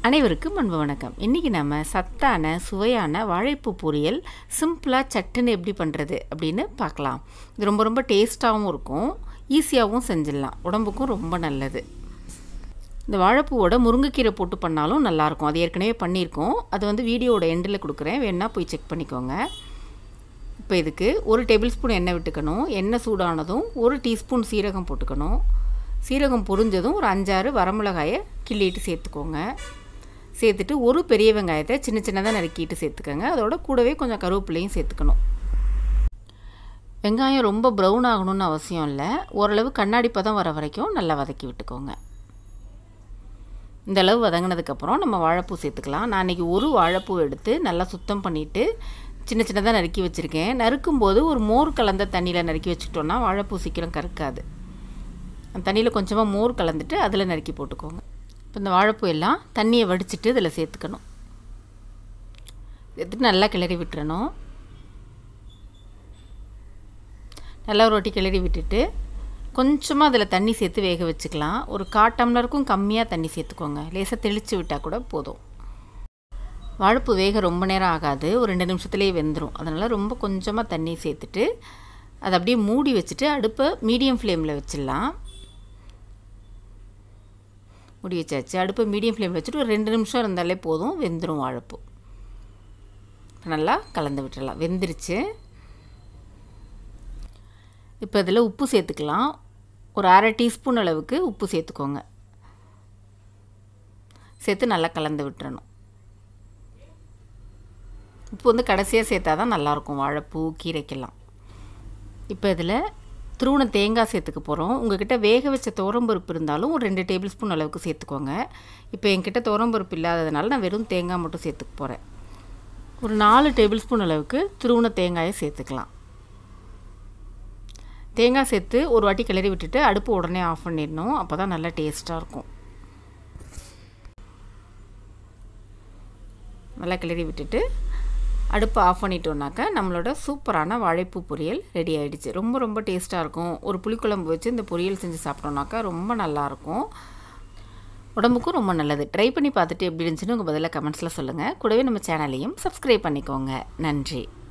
அனைவருக்கும் அன்பு வணக்கம் இன்றைக்கி நம்ம சத்தான சுவையான வாழைப்பூ பொரியல் சிம்பிளாக சட்டுன்னு எப்படி பண்ணுறது அப்படின்னு பார்க்கலாம் இது ரொம்ப ரொம்ப டேஸ்ட்டாகவும் இருக்கும் ஈஸியாகவும் செஞ்சிடலாம் உடம்புக்கும் ரொம்ப நல்லது இந்த வாழைப்பூவோட முருங்கைக்கீரை போட்டு பண்ணாலும் நல்லாயிருக்கும் அது ஏற்கனவே பண்ணியிருக்கோம் அது வந்து வீடியோவோட எண்டில் கொடுக்குறேன் வேணால் போய் செக் பண்ணிக்கோங்க இப்போ இதுக்கு ஒரு டேபிள் ஸ்பூன் எண்ணெய் விட்டுக்கணும் எண்ணெய் சூடானதும் ஒரு டீஸ்பூன் சீரகம் போட்டுக்கணும் சீரகம் பொரிஞ்சதும் ஒரு அஞ்சாறு வரமிளகாயை கிள்ளிட்டு சேர்த்துக்கோங்க சேர்த்துட்டு ஒரு பெரிய வெங்காயத்தை சின்ன சின்னதாக நறுக்கிட்டு சேர்த்துக்கோங்க அதோட கூடவே கொஞ்சம் கருவேப்பிலையும் சேர்த்துக்கணும் வெங்காயம் ரொம்ப ப்ரௌன் ஆகணும்னு அவசியம் இல்லை ஓரளவு கண்ணாடி பதம் வர வரைக்கும் நல்லா வதக்கி விட்டுக்கோங்க இந்த அளவு வதங்கினதுக்கப்புறம் நம்ம வாழைப்பூ சேர்த்துக்கலாம் நான் இன்றைக்கி ஒரு வாழைப்பூ எடுத்து நல்லா சுத்தம் பண்ணிவிட்டு சின்ன சின்னதாக நறுக்கி வச்சுருக்கேன் நறுக்கும்போது ஒரு மோர் கலந்த தண்ணியில் நறுக்கி வச்சுக்கிட்டோன்னா வாழைப்பூ சீக்கிரம் கருக்காது அந்த தண்ணியில் கொஞ்சமாக மோர் கலந்துட்டு அதில் நறுக்கி போட்டுக்கோங்க இப்போ இந்த வாழைப்பூ எல்லாம் தண்ணியை வடிச்சிட்டு இதில் சேர்த்துக்கணும் எடுத்துட்டு நல்லா கிளறி விட்டுறணும் நல்லா ஒரு ரொட்டி கிளறி விட்டுட்டு கொஞ்சமாக அதில் தண்ணி சேர்த்து வேக வச்சுக்கலாம் ஒரு கால் டம்ளருக்கும் கம்மியாக தண்ணி சேர்த்துக்கோங்க லேசாக தெளித்து விட்டால் கூட போதும் வாழைப்பூ வேக ரொம்ப நேரம் ஆகாது ஒரு ரெண்டு நிமிஷத்துலேயே வெந்துடும் அதனால் ரொம்ப கொஞ்சமாக தண்ணி சேர்த்துட்டு அதை அப்படியே மூடி வச்சுட்டு அடுப்பை மீடியம் ஃப்ளேமில் வச்சிடலாம் மூடி வச்சாச்சு அடுப்பை மீடியம் ஃப்ளேமில் வச்சுட்டு ஒரு ரெண்டு நிமிஷம் இருந்தாலே போதும் வெந்துடும் வாழைப்பூ நல்லா கலந்து விட்டுடலாம் வெந்துருச்சு இப்போ இதில் உப்பு சேர்த்துக்கலாம் ஒரு அரை டீஸ்பூன் அளவுக்கு உப்பு சேர்த்துக்கோங்க சேர்த்து நல்லா கலந்து விட்டுறணும் உப்பு வந்து கடைசியாக சேர்த்தா தான் நல்லாயிருக்கும் வாழைப்பூ கீரைக்கெல்லாம் இப்போ இதில் துருவன தேங்காய் சேர்த்துக்க போகிறோம் உங்ககிட்ட வேக வச்ச துவரம்பருப்பு இருந்தாலும் ஒரு ரெண்டு டேபிள் ஸ்பூன் அளவுக்கு சேர்த்துக்கோங்க இப்போ என்கிட்ட துவரம்பருப்பு இல்லாததுனால நான் வெறும் தேங்காய் மட்டும் சேர்த்துக்க போகிறேன் ஒரு நாலு டேபிள் ஸ்பூன் அளவுக்கு துருவன தேங்காயை சேர்த்துக்கலாம் தேங்காய் சேர்த்து ஒரு வாட்டி கிளறி விட்டுட்டு அடுப்பு உடனே ஆஃப் பண்ணிடணும் அப்போ தான் நல்லா டேஸ்ட்டாக இருக்கும் நல்லா கிளறி விட்டுட்டு அடுப்பை ஆஃப் பண்ணிட்டோம்னாக்கா நம்மளோட சூப்பரான வாழைப்பூ பொரியல் ரெடி ஆகிடுச்சு ரொம்ப ரொம்ப டேஸ்ட்டாக இருக்கும் ஒரு புளிக்குழம்பு வச்சு இந்த பொரியல் செஞ்சு சாப்பிட்டோம்னாக்கா ரொம்ப நல்லாயிருக்கும் உடம்புக்கும் ரொம்ப நல்லது ட்ரை பண்ணி பார்த்துட்டு எப்படி இருந்துச்சுன்னு உங்கள் பதிலாக கமெண்ட்ஸில் சொல்லுங்கள் கூடவே நம்ம சேனலையும் சப்ஸ்கிரைப் பண்ணிக்கோங்க நன்றி